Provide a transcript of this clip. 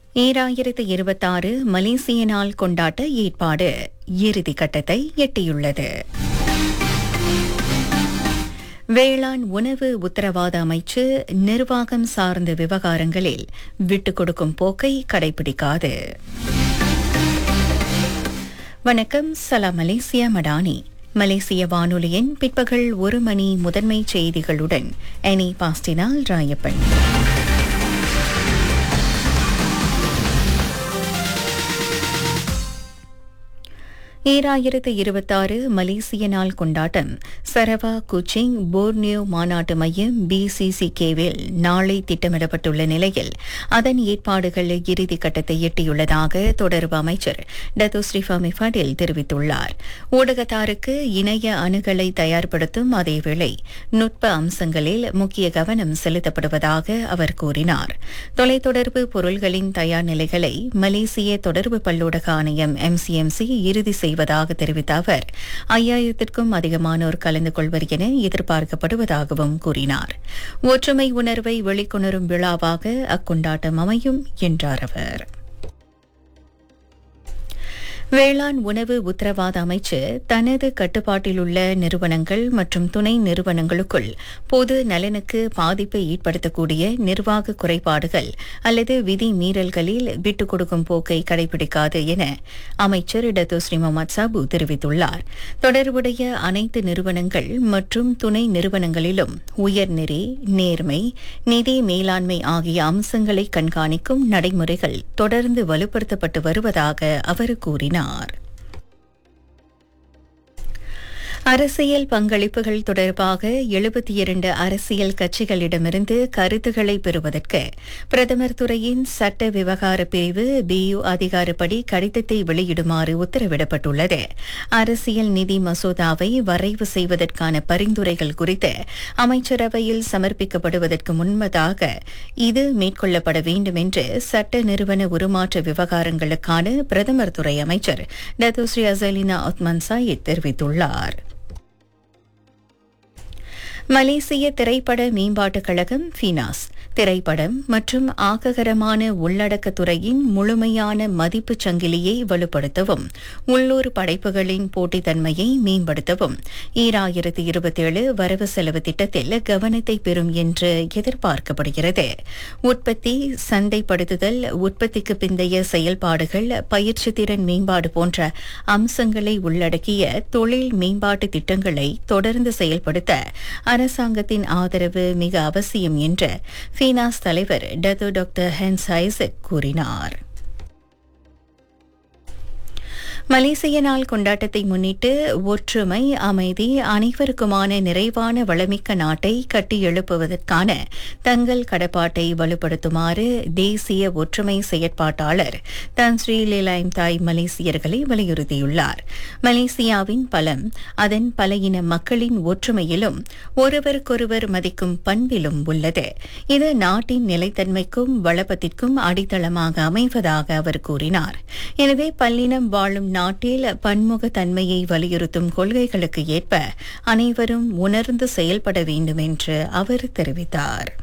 ஈராயிரத்து இருபத்தாறு மலேசிய நாள் கொண்டாட்ட ஏற்பாடு இறுதி கட்டத்தை எட்டியுள்ளது வேளாண் உணவு உத்தரவாத அமைச்சு நிர்வாகம் சார்ந்த விவகாரங்களில் விட்டுக் கொடுக்கும் போக்கை கடைபிடிக்காது வணக்கம் சலாம் மலேசியா மடானி மலேசிய வானொலியின் பிற்பகல் ஒரு மணி முதன்மை செய்திகளுடன் எனி பாஸ்டினால் ராயப்பன் ஈராயிரத்து இருபத்தாறு மலேசிய நாள் கொண்டாட்டம் சரவா குச்சிங் போர்னியோ மாநாட்டு மையம் பிசிசிகேவில் நாளை திட்டமிடப்பட்டுள்ள நிலையில் அதன் ஏற்பாடுகள் இறுதி கட்டத்தை எட்டியுள்ளதாக தொடர்பு அமைச்சர் டத்து ஸ்ரீஃபாமி ஃபடில் தெரிவித்துள்ளார் ஊடகத்தாருக்கு இணைய அணுகலை தயார்படுத்தும் அதேவேளை நுட்ப அம்சங்களில் முக்கிய கவனம் செலுத்தப்படுவதாக அவர் கூறினார் தொலைத்தொடர்பு பொருள்களின் தயார் நிலைகளை மலேசிய தொடர்பு பல்லூடக ஆணையம் எம்சிஎம்சி இறுதி செய்வதாக தெரிவித்த அவர் ஐயாயிரத்திற்கும் அதிகமானோர் கலந்து கொள்வர் என எதிர்பார்க்கப்படுவதாகவும் கூறினார் ஒற்றுமை உணர்வை வெளிக்கொணரும் விழாவாக அக்கொண்டாட்டம் அமையும் என்றார் அவர் வேளாண் உணவு உத்தரவாத அமைச்சு தனது கட்டுப்பாட்டிலுள்ள நிறுவனங்கள் மற்றும் துணை நிறுவனங்களுக்குள் பொது நலனுக்கு பாதிப்பை ஏற்படுத்தக்கூடிய நிர்வாக குறைபாடுகள் அல்லது விதி மீறல்களில் விட்டுக் கொடுக்கும் போக்கை கடைபிடிக்காது என அமைச்சர் டத்து ஸ்ரீ முகமது சாபு தெரிவித்துள்ளார் தொடர்புடைய அனைத்து நிறுவனங்கள் மற்றும் துணை நிறுவனங்களிலும் உயர்நெறி நேர்மை நிதி மேலாண்மை ஆகிய அம்சங்களை கண்காணிக்கும் நடைமுறைகள் தொடர்ந்து வலுப்படுத்தப்பட்டு வருவதாக அவர் கூறினார் கூறினார் அரசியல் பங்களிப்புகள் தொடர்பாக எழுபத்தி இரண்டு அரசியல் கட்சிகளிடமிருந்து கருத்துக்களை பெறுவதற்கு பிரதமர் துறையின் சட்ட விவகார பிரிவு பியு அதிகாரப்படி கடிதத்தை வெளியிடுமாறு உத்தரவிடப்பட்டுள்ளது அரசியல் நிதி மசோதாவை வரைவு செய்வதற்கான பரிந்துரைகள் குறித்து அமைச்சரவையில் சமர்ப்பிக்கப்படுவதற்கு முன்பதாக இது மேற்கொள்ளப்பட வேண்டும் என்று சட்ட நிறுவன உருமாற்ற விவகாரங்களுக்கான பிரதமர் துறை அமைச்சர் டத்துஸ்ரீ அசலினா ஒத்மன் சாயித் தெரிவித்துள்ளார் மலேசிய திரைப்பட மேம்பாட்டுக் கழகம் ஃபினாஸ் திரைப்படம் மற்றும் ஆக்ககரமான உள்ளடக்கத் துறையின் முழுமையான மதிப்புச் சங்கிலியை வலுப்படுத்தவும் உள்ளூர் படைப்புகளின் போட்டித்தன்மையை மேம்படுத்தவும் ஈராயிரத்து இருபத்தேழு வரவு செலவு திட்டத்தில் கவனத்தை பெறும் என்று எதிர்பார்க்கப்படுகிறது உற்பத்தி சந்தைப்படுத்துதல் உற்பத்திக்கு பிந்தைய செயல்பாடுகள் பயிற்சி திறன் மேம்பாடு போன்ற அம்சங்களை உள்ளடக்கிய தொழில் மேம்பாட்டு திட்டங்களை தொடர்ந்து செயல்படுத்த அரசாங்கத்தின் ஆதரவு மிக அவசியம் என்று ஃபீனாஸ் தலைவர் டத்து டாக்டர் ஹென்ஸ் ஐசக் கூறினார் மலேசிய நாள் கொண்டாட்டத்தை முன்னிட்டு ஒற்றுமை அமைதி அனைவருக்குமான நிறைவான வளமிக்க நாட்டை கட்டியெழுப்புவதற்கான தங்கள் கடப்பாட்டை வலுப்படுத்துமாறு தேசிய ஒற்றுமை செயற்பாட்டாளர் தன் ஸ்ரீ லீலாயம் தாய் மலேசியர்களை வலியுறுத்தியுள்ளார் மலேசியாவின் பலம் அதன் பல இன மக்களின் ஒற்றுமையிலும் ஒருவருக்கொருவர் மதிக்கும் பண்பிலும் உள்ளது இது நாட்டின் நிலைத்தன்மைக்கும் வளப்பத்திற்கும் அடித்தளமாக அமைவதாக அவர் கூறினார் எனவே பல்லினம் வாழும் நாட்டில் பன்முகத்தன்மையை வலியுறுத்தும் கொள்கைகளுக்கு ஏற்ப அனைவரும் உணர்ந்து செயல்பட வேண்டும் என்று அவர் தெரிவித்தார்